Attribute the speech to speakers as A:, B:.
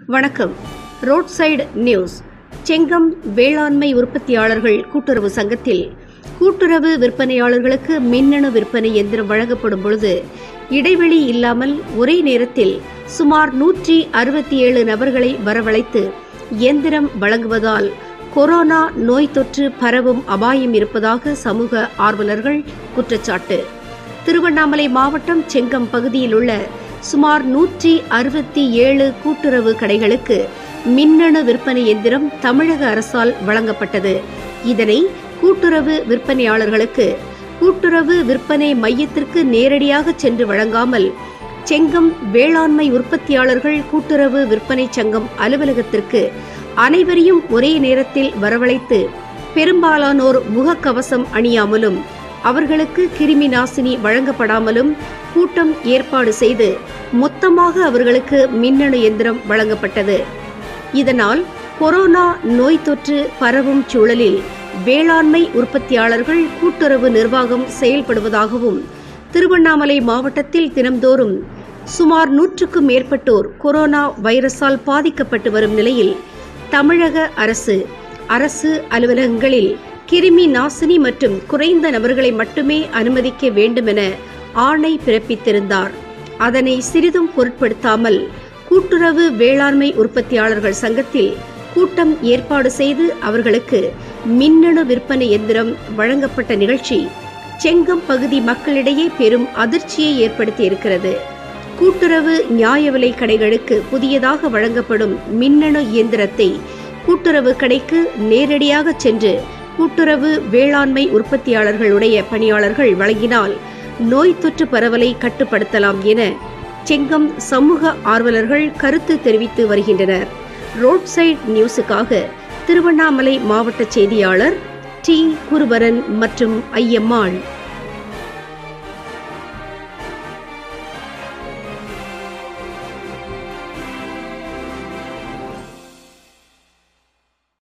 A: வணக்கம் road side news Chengam வேளாண்மை உற்பத்தியாளர்கள் கூட்டுறவு சங்கத்தில் கூட்டுறவு விற்பனையாளர்களுக்கு மின்னணு விற்பனை எந்திரம் வழங்கப்படும் பொழுது இடைவெளி இல்லாமல் ஒரே நேரத்தில் சுமார் நூற்றி அறுபத்தி ஏழு நபர்களை வரவழைத்து இயந்திரம் வழங்குவதால் கொரோனா நோய் தொற்று பரவும் அபாயம் இருப்பதாக சமூக ஆர்வலர்கள் குற்றச்சாட்டு திருவண்ணாமலை மாவட்டம் செங்கம் பகுதியில் உள்ள சுமார் நூற்றி அறுபத்தி ஏழு கூட்டுறவு கடைகளுக்கு மின்னணு விற்பனை எந்திரம் தமிழக அரசால் வழங்கப்பட்டது இதனை கூட்டுறவு விற்பனையாளர்களுக்கு கூட்டுறவு விற்பனை மையத்திற்கு நேரடியாக சென்று வழங்காமல் செங்கம் வேளாண்மை உற்பத்தியாளர்கள் கூட்டுறவு விற்பனை சங்கம் அலுவலகத்திற்கு அனைவரையும் ஒரே நேரத்தில் வரவழைத்து பெரும்பாலானோர் முகக்கவசம் அணியாமலும் அவர்களுக்கு கிருமி நாசினி வழங்கப்படாமலும் கூட்டம் ஏற்பாடு செய்து மொத்தமாக அவர்களுக்கு மின்னணு எந்திரம் வழங்கப்பட்டது இதனால் கொரோனா நோய் தொற்று பரவும் சூழலில் வேளாண்மை உற்பத்தியாளர்கள் கூட்டுறவு நிர்வாகம் செயல்படுவதாகவும் திருவண்ணாமலை மாவட்டத்தில் தினம்தோறும் சுமார் நூற்றுக்கும் மேற்பட்டோர் கொரோனா வைரஸால் பாதிக்கப்பட்டு வரும் நிலையில் தமிழக அரசு அரசு அலுவலகங்களில் கிருமி நாசினி மற்றும் குறைந்த நபர்களை மட்டுமே அனுமதிக்க வேண்டுமென ஆணை பிறப்பித்திருந்தார் அதனை சிறிதும் பொருட்படுத்தாமல் கூட்டுறவு வேளாண்மை உற்பத்தியாளர்கள் சங்கத்தில் கூட்டம் ஏற்பாடு செய்து அவர்களுக்கு மின்னணு விற்பனை எந்திரம் வழங்கப்பட்ட நிகழ்ச்சி செங்கம் பகுதி மக்களிடையே பெரும் அதிர்ச்சியை ஏற்படுத்தியிருக்கிறது கூட்டுறவு நியாய விலை கடைகளுக்கு புதியதாக வழங்கப்படும் மின்னணு இயந்திரத்தை கூட்டுறவு கடைக்கு நேரடியாக சென்று கூட்டுறவு வேளாண்மை உற்பத்தியாளர்களுடைய பணியாளர்கள் வழங்கினால் நோய் தொற்று பரவலை கட்டுப்படுத்தலாம் என செங்கம் சமூக ஆர்வலர்கள் கருத்து தெரிவித்து வருகின்றனர் ரோட் சைட் நியூஸுக்காக திருவண்ணாமலை மாவட்ட செய்தியாளர் டி குருபரன் மற்றும் ஐயம்மாள்